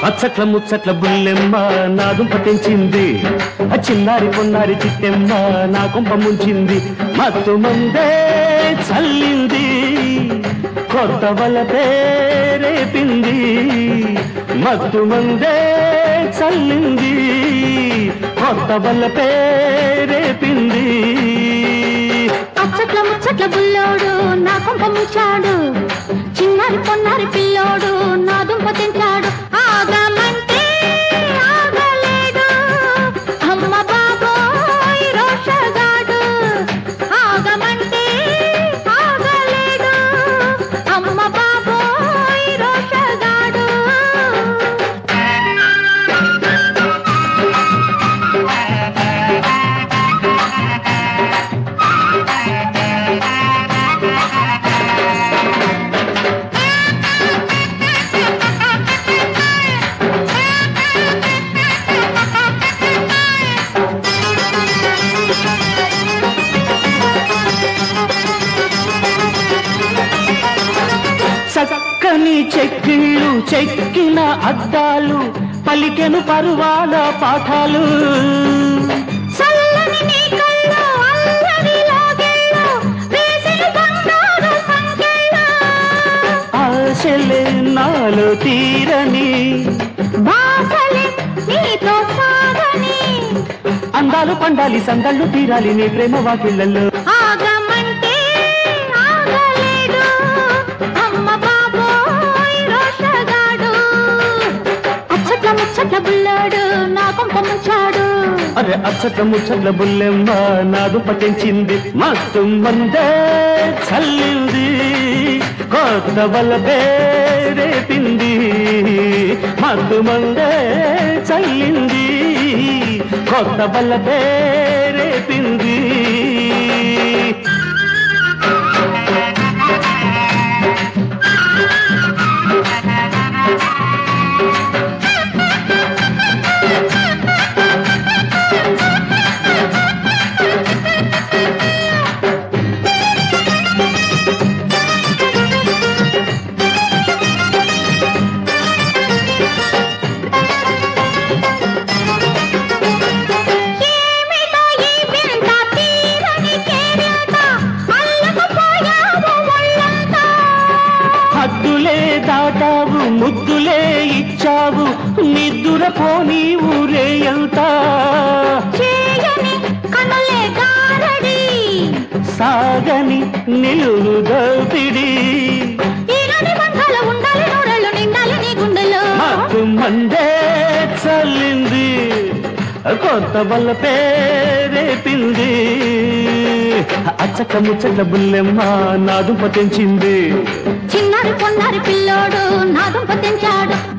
అచ్చట్ల ముచ్చట్ల బుల్లెమ్మ నా దుంప తెంచింది ఆ చిన్నారి పొన్నారి చిట్టెమ్మ నా కుంప ముంచింది మత్తు ముందే చల్లింది కొత్త వల పేరేపింది మత్తు ముందే చల్లింది కొత్త వల పేరేపింది అచ్చట్ల ముచ్చట్ల బుల్లోడు నా కొంప ముచ్చాడు చిన్నారి పొన్నారి పిల్లోడు నా దుంప తింటాడు ఆగమంటే ఆగలేడు అమ్మ బాబోయ్ రోషగాడు ఆగమంటే ఆగలేడు అమ్మ బాబోయ్ రోషగాడు చక్కని చెక్కిళ్ళు చెక్కిన అద్దాలు పలికెను పరువాల పాఠాలు చల్లని నీ కళ్ళు అల్లరి లాగేళ్ళు వేసిన బంగారు సంకెళ్ళు ఆశలే నాలో తీరని బాసలే నీతో సాగని అందాలు పండాలి సందళ్ళు తీరాలి నీ ప్రేమ వాకిళ్ళల్లో ఆగమంటే ఆగలేడు అమ్మ బాబోయ్ రోషగాడు అచ్చట్ల ముచ్చట్ల బుల్లాడు నా కొంప ముంచాడు అరే అచ్చట ముచ్చట్ల బుల్లెమ్మ నాదు పట్టించింది మత్తు మందే చల్లింది కొత్త వల్ల పేరేపింది మత్తు మందే చల్లింది కొత్త వల్ల పేరేపింది ఏమిటో ఈ వింత తీరని కేరింత అల్లకపోయావు ఒళ్ళంతా హద్దులే దాటావు ముద్దులే ఇచ్చావు నిద్దుర పోనీ ఊరే ఎంత చేయని కనులే గారడి సాగని నిలువు దోపిడి ఈనాటి బంధాలు ఉండాలి నూరెళ్ళు నిండాలి నీ గుండెలో మాకు మందే చల్లింది కొత్త వల్ల పేరేపింది అచ్చక ముచ్చట్ల బుల్లెమ్మ నాదు పతించింది చిన్నారి పొన్నారి పిల్లోడు నా దుంప తెంచాడు